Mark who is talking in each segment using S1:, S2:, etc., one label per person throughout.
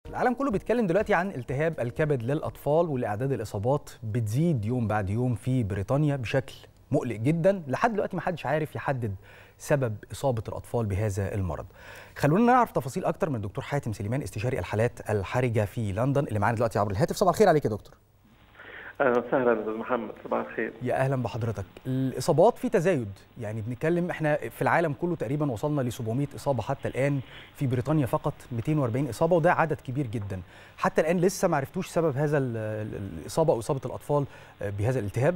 S1: العالم كله بيتكلم دلوقتي عن التهاب الكبد للاطفال والاعداد الاصابات بتزيد يوم بعد يوم في بريطانيا بشكل مقلق جدا لحد دلوقتي ما حدش عارف يحدد سبب اصابه الاطفال بهذا المرض خلونا نعرف تفاصيل اكتر من الدكتور حاتم سليمان استشاري الحالات الحرجه في لندن اللي معانا دلوقتي عبر الهاتف صباح الخير عليك يا دكتور
S2: اهلا وسهلا استاذ محمد صباح الخير
S1: يا اهلا بحضرتك الاصابات في تزايد يعني بنتكلم احنا في العالم كله تقريبا وصلنا ل 700 اصابه حتى الان في بريطانيا فقط 240 اصابه وده عدد كبير جدا حتى الان لسه ما عرفتوش سبب هذا الاصابه او اصابه الاطفال بهذا الالتهاب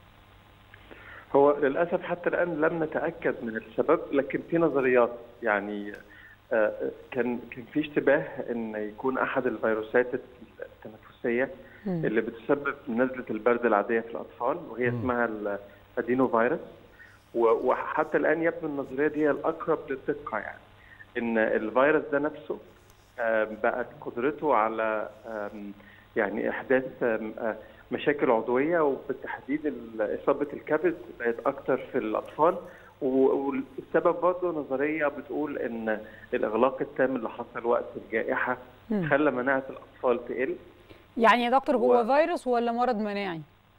S2: هو للاسف حتى الان لم نتاكد من السبب لكن في نظريات يعني كان كان في اشتباه ان يكون احد الفيروسات التنفسيه اللي بتسبب نزله البرد العاديه في الاطفال وهي م. اسمها الادينو فيروس وحتى الان يبدو النظريه دي الاقرب للدقه يعني ان الفيروس ده نفسه بقت قدرته على يعني احداث مشاكل عضويه وبالتحديد اصابه الكبد بقت اكتر في الاطفال والسبب برضه نظريه بتقول ان الاغلاق التام اللي حصل وقت الجائحه خلى مناعه الاطفال تقل
S3: يعني يا دكتور هو و... فيروس ولا مرض مناعي؟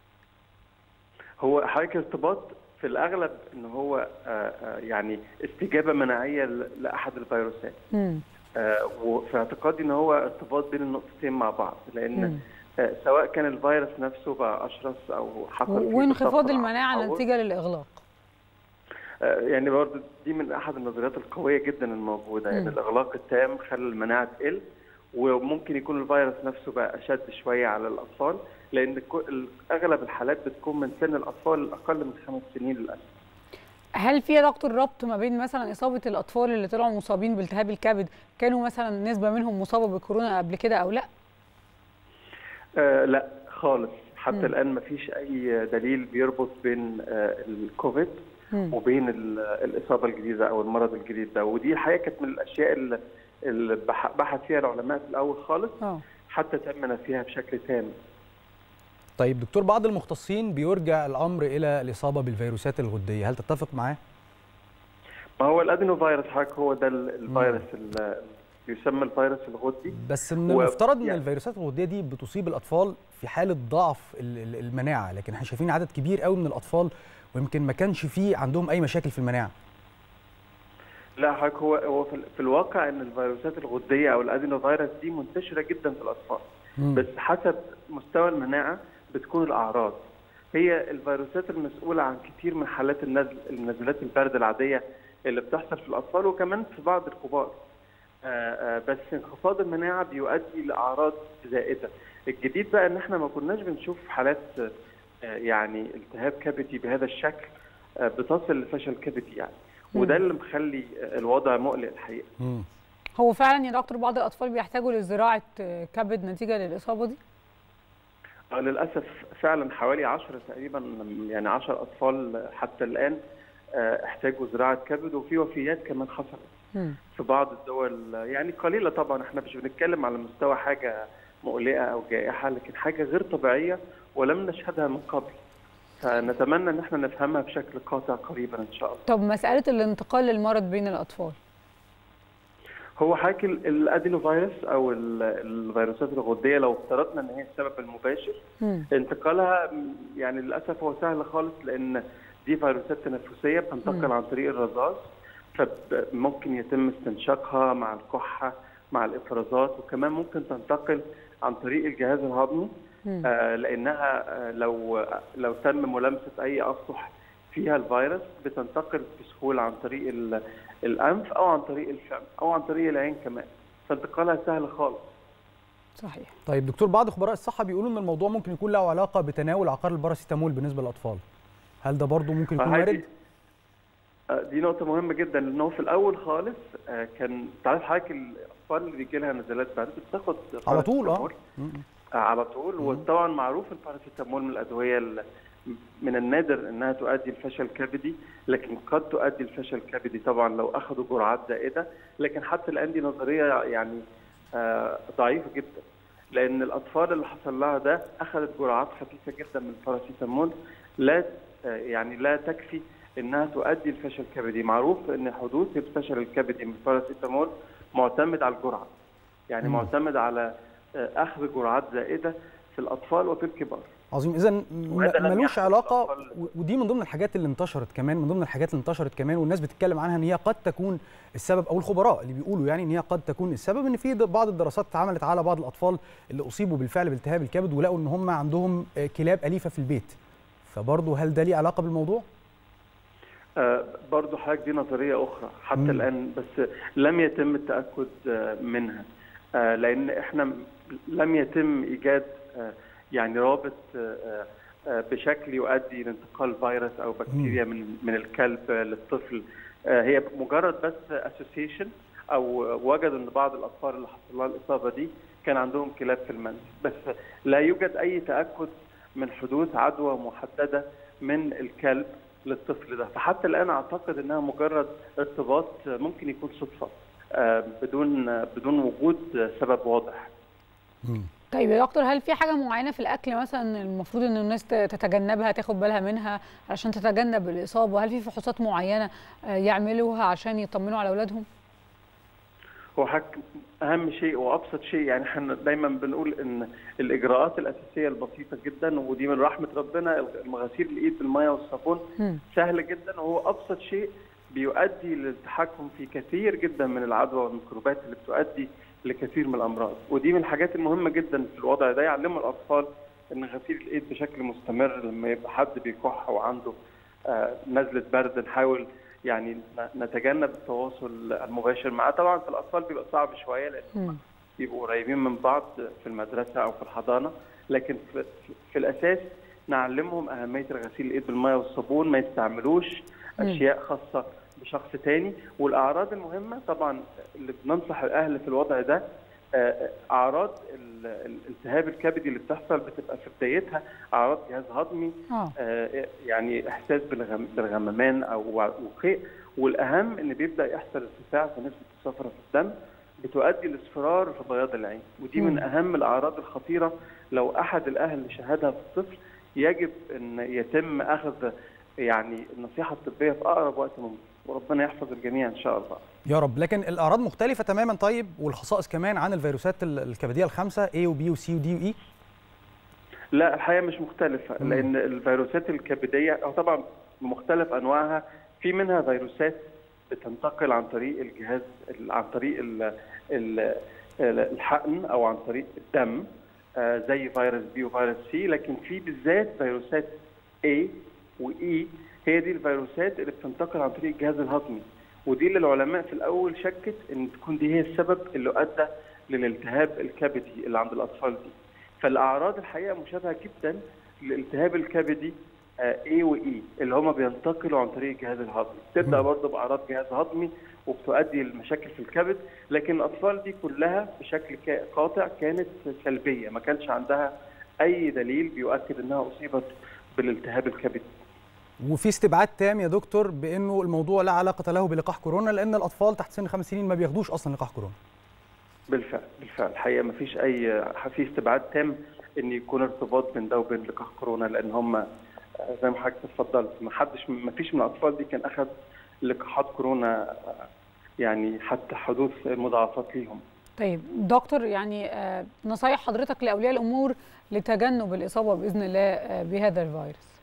S2: هو حضرتك ارتباط في الاغلب ان هو يعني استجابه مناعيه لاحد الفيروسات. وفي اعتقادي ان هو ارتباط بين النقطتين مع بعض لان مم. سواء كان الفيروس نفسه بقى اشرس او حصل
S3: وانخفاض المناعه نتيجه للاغلاق.
S2: يعني برضه دي من احد النظريات القويه جدا الموجوده يعني الاغلاق التام خلى المناعه تقل وممكن يكون الفيروس نفسه بقى اشد شويه على الاطفال لان اغلب الحالات بتكون من سن الاطفال الاقل من خمس سنين للاسف.
S3: هل في يا دكتور ربط ما بين مثلا اصابه الاطفال اللي طلعوا مصابين بالتهاب الكبد كانوا مثلا نسبه منهم مصابه بكورونا قبل كده او لا؟
S2: آه لا خالص حتى م. الان ما فيش اي دليل بيربط بين آه الكوفيد م. وبين الاصابه الجديده او المرض الجديد ده ودي الحقيقه كانت من الاشياء اللي اللي بحث فيها العلماء في الاول خالص أوه. حتى تم نفيها بشكل تام.
S1: طيب دكتور بعض المختصين بيرجع الامر الى الاصابه بالفيروسات الغديه، هل تتفق معاه؟
S2: ما هو الادينو فيروس حضرتك هو ده الفيروس اللي يسمى الفيروس الغدي
S1: بس من و... المفترض ان يعني الفيروسات الغديه دي بتصيب الاطفال في حاله ضعف المناعه، لكن احنا شايفين عدد كبير قوي من الاطفال ويمكن ما كانش فيه عندهم اي مشاكل في المناعه.
S2: لا حضرتك هو هو في الواقع ان الفيروسات الغديه او الادينو فيروس دي منتشره جدا في الاطفال مم. بس حسب مستوى المناعه بتكون الاعراض هي الفيروسات المسؤوله عن كتير من حالات النزل النزلات البرد العاديه اللي بتحصل في الاطفال وكمان في بعض الكبار آآ آآ بس انخفاض المناعه بيؤدي لاعراض زائده الجديد بقى ان احنا ما كناش بنشوف حالات يعني التهاب كبدي بهذا الشكل بتصل لفشل كبدي يعني وده اللي مخلي الوضع مقلق الحقيقه.
S3: مم. هو فعلا يا دكتور بعض الاطفال بيحتاجوا لزراعه كبد نتيجه للاصابه دي؟
S2: آه للاسف فعلا حوالي 10 تقريبا يعني 10 اطفال حتى الان احتاجوا زراعه كبد وفي وفيات كمان حصلت مم. في بعض الدول يعني قليله طبعا احنا مش بنتكلم على مستوى حاجه مقلقه او جائحه لكن حاجه غير طبيعيه ولم نشهدها من قبل. فنتمنى ان احنا نفهمها بشكل قاطع قريبا ان شاء الله.
S3: طب مساله الانتقال للمرض بين الاطفال.
S2: هو حضرتك الادينو فيروس او الفيروسات الغديه لو افترضنا ان هي السبب المباشر م. انتقالها يعني للاسف هو سهل خالص لان دي فيروسات تنفسيه بتنتقل م. عن طريق الرذاذ فممكن يتم استنشاقها مع الكحه مع الافرازات وكمان ممكن تنتقل عن طريق الجهاز الهضمي آه لانها آه لو لو تم ملامسه اي اسطح فيها الفيروس بتنتقل بسهوله عن طريق الانف او عن طريق الفم او عن طريق العين كمان فانتقالها سهل خالص
S3: صحيح
S1: طيب دكتور بعض خبراء الصحه بيقولوا ان الموضوع ممكن يكون له علاقه بتناول عقار الباراسيتامول بالنسبه للاطفال هل ده برضه ممكن يكون وارد
S2: دي نقطة مهمة جدا لأنه في الأول خالص كان تعرف حضرتك الأطفال اللي بيجي لها نزلات برد بتاخد
S1: على طول اه
S2: على طول وطبعا معروف الباراسيتامول من الادويه من النادر انها تؤدي لفشل كبدي لكن قد تؤدي لفشل كبدي طبعا لو اخذوا جرعات زائده لكن حتى الان دي نظريه يعني ضعيفه جدا لان الاطفال اللي حصل لها ده اخذت جرعات خفيفه جدا من الباراسيتامول لا يعني لا تكفي انها تؤدي لفشل كبدي معروف ان حدوث الفشل الكبدي من الباراسيتامول معتمد على الجرعه يعني
S1: مم.
S2: معتمد على آه، اخذ جرعات زائده في الاطفال وفي الكبار
S1: عظيم اذا
S2: وهذا لم
S1: ملوش
S2: يحدث
S1: علاقه
S2: للأطفال.
S1: و- ودي من ضمن الحاجات اللي انتشرت كمان من ضمن الحاجات اللي انتشرت كمان والناس بتتكلم عنها ان هي قد تكون السبب او الخبراء اللي بيقولوا يعني ان هي قد تكون السبب ان في د- بعض الدراسات اتعملت على بعض الاطفال اللي اصيبوا بالفعل بالتهاب الكبد ولقوا ان هم عندهم آه، كلاب اليفه في البيت فبرضه هل ده ليه علاقه بالموضوع؟
S2: آه، برضو حضرتك دي نظرية أخرى حتى
S1: مم.
S2: الآن بس لم يتم التأكد آه، منها آه، لأن إحنا م- لم يتم إيجاد آه، يعني رابط آه، آه، بشكل يؤدي لانتقال فيروس أو بكتيريا من من الكلب للطفل آه، هي مجرد بس اسوسيشن أو وجدوا إن بعض الأطفال اللي حصل لها الإصابة دي كان عندهم كلاب في المنزل بس لا يوجد أي تأكد من حدوث عدوى محددة من الكلب للطفل ده فحتى الان اعتقد انها مجرد ارتباط ممكن يكون صدفه آه، بدون بدون وجود سبب واضح
S3: طيب يا دكتور هل في حاجه معينه في الاكل مثلا المفروض ان الناس ت- تتجنبها تاخد بالها منها علشان تتجنب الاصابه هل في فحوصات معينه آه، يعملوها عشان يطمنوا على اولادهم
S2: هو حك اهم شيء وابسط شيء يعني احنا دايما بنقول ان الاجراءات الاساسيه البسيطه جدا ودي من رحمه ربنا غسيل الايد بالميه والصابون
S3: مم.
S2: سهل جدا وهو ابسط شيء بيؤدي للتحكم في كثير جدا من العدوى والميكروبات اللي بتؤدي لكثير من الامراض ودي من الحاجات المهمه جدا في الوضع ده يعلموا الاطفال ان غسيل الايد بشكل مستمر لما يبقى حد بيكح وعنده آه، نزله برد نحاول يعني ن- نتجنب التواصل المباشر معاه طبعا في الاطفال بيبقى صعب شويه لان
S3: مم.
S2: بيبقوا قريبين من بعض في المدرسه او في الحضانه لكن في, في الاساس نعلمهم اهميه غسيل الايد بالميه والصابون ما يستعملوش
S3: مم.
S2: اشياء خاصه بشخص تاني والاعراض المهمه طبعا اللي بننصح الاهل في الوضع ده آه، اعراض ال- الالتهاب الكبدي اللي بتحصل بتبقى في بدايتها اعراض جهاز هضمي
S3: اه
S2: آه، يعني احساس بالغم- بالغممان او وقيء والاهم ان بيبدا يحصل ارتفاع في نسبه الصفرة في الدم بتؤدي لاصفرار في بياض العين ودي من
S3: مم.
S2: اهم الاعراض الخطيره لو احد الاهل شاهدها في الطفل يجب ان يتم اخذ يعني النصيحه الطبيه في اقرب وقت ممكن وربنا يحفظ الجميع ان شاء الله
S1: يا رب لكن الاعراض مختلفه تماما طيب والخصائص كمان عن الفيروسات ال- الكبديه الخمسه A وB وC وD وE
S2: لا الحقيقه مش مختلفه
S1: مم.
S2: لان الفيروسات الكبديه او طبعا بمختلف انواعها في منها فيروسات بتنتقل عن طريق الجهاز عن طريق ال ال الحقن او عن طريق الدم آه، زي فيروس بي وفيروس سي لكن في بالذات فيروسات A وإي هي دي الفيروسات اللي بتنتقل عن طريق الجهاز الهضمي ودي اللي العلماء في الاول شكت ان تكون دي هي السبب اللي ادى للالتهاب الكبدي اللي عند الاطفال دي فالاعراض الحقيقه مشابهه جدا للالتهاب الكبدي آه، A وإي اللي هما بينتقلوا عن طريق الجهاز الهضمي تبدا
S1: مم.
S2: برضه باعراض جهاز هضمي وبتؤدي لمشاكل في الكبد لكن الاطفال دي كلها بشكل كا- قاطع كانت سلبيه ما كانش عندها اي دليل بيؤكد انها اصيبت بالالتهاب الكبدي
S1: وفي استبعاد تام يا دكتور بانه الموضوع لا علاقه له بلقاح كورونا لان الاطفال تحت سن خمس سنين ما بياخدوش اصلا لقاح كورونا
S2: بالفعل بالفعل الحقيقه ما فيش اي في استبعاد تام ان يكون ارتباط بين ده وبين لقاح كورونا لان هم زي ما حضرتك اتفضلت ما حدش ما فيش من الاطفال دي كان اخذ لقاحات كورونا آه، يعني حتى حدوث مضاعفات ليهم
S3: طيب دكتور يعني آه، نصايح حضرتك لاولياء الامور لتجنب الاصابه باذن الله آه، بهذا الفيروس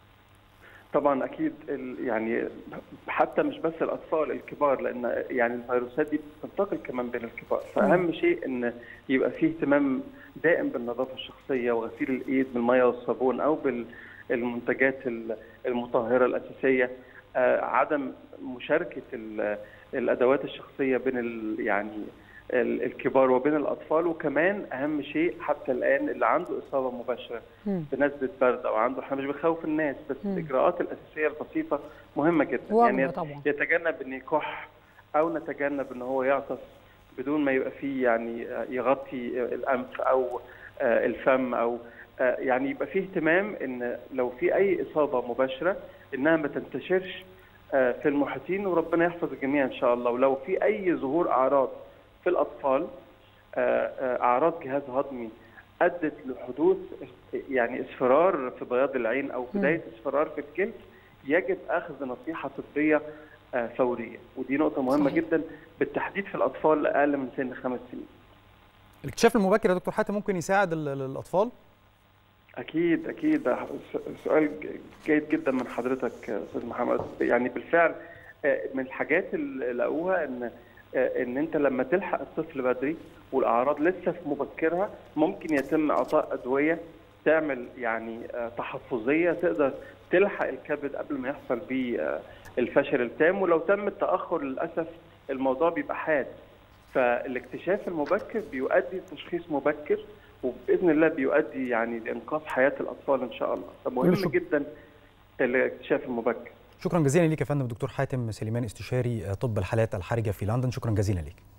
S2: طبعا اكيد ال- يعني حتى مش بس الاطفال الكبار لان يعني الفيروسات دي بتنتقل كمان بين الكبار فاهم شيء ان يبقى فيه اهتمام دائم بالنظافه الشخصيه وغسيل الايد بالميه والصابون او بالمنتجات ال- المطهره الاساسيه آه، عدم مشاركه ال- الادوات الشخصيه بين ال- يعني ال- الكبار وبين الاطفال وكمان اهم شيء حتى الان اللي عنده اصابه مباشره
S3: مم.
S2: بنسبه برد او عنده احنا مش بنخوف الناس بس
S3: مم.
S2: الاجراءات الاساسيه البسيطه مهمه جدا
S3: واجبة
S2: يعني
S3: طبعا.
S2: يتجنب ان يكح او نتجنب ان هو يعطس بدون ما يبقى فيه يعني آه، يغطي آه، الانف او آه، الفم او آه، يعني يبقى فيه اهتمام ان لو في اي اصابه مباشره انها ما تنتشرش آه، في المحيطين وربنا يحفظ الجميع ان شاء الله ولو في اي ظهور اعراض في الاطفال آه، آه، اعراض جهاز هضمي ادت لحدوث يعني اصفرار في بياض العين او بدايه اصفرار في الجلد يجب اخذ نصيحه طبيه آه، فوريه ودي نقطه مهمه
S3: صحيح.
S2: جدا بالتحديد في الاطفال اقل من سن خمس سنين
S1: الاكتشاف المبكر يا دكتور حاتم ممكن يساعد الاطفال
S2: اكيد اكيد ده سؤال جيد جدا من حضرتك استاذ محمد يعني بالفعل من الحاجات اللي لقوها ان ان انت لما تلحق الطفل بدري والاعراض لسه في مبكرها ممكن يتم اعطاء ادويه تعمل يعني تحفظيه تقدر تلحق الكبد قبل ما يحصل بيه الفشل التام ولو تم التاخر للاسف الموضوع بيبقى حاد فالاكتشاف المبكر بيؤدي لتشخيص مبكر وباذن الله بيؤدي يعني لانقاذ حياه الاطفال ان شاء الله فمهم جدا الاكتشاف المبكر
S1: شكرا جزيلا ليك يا فندم دكتور حاتم سليمان استشاري طب الحالات الحرجه في لندن شكرا جزيلا ليك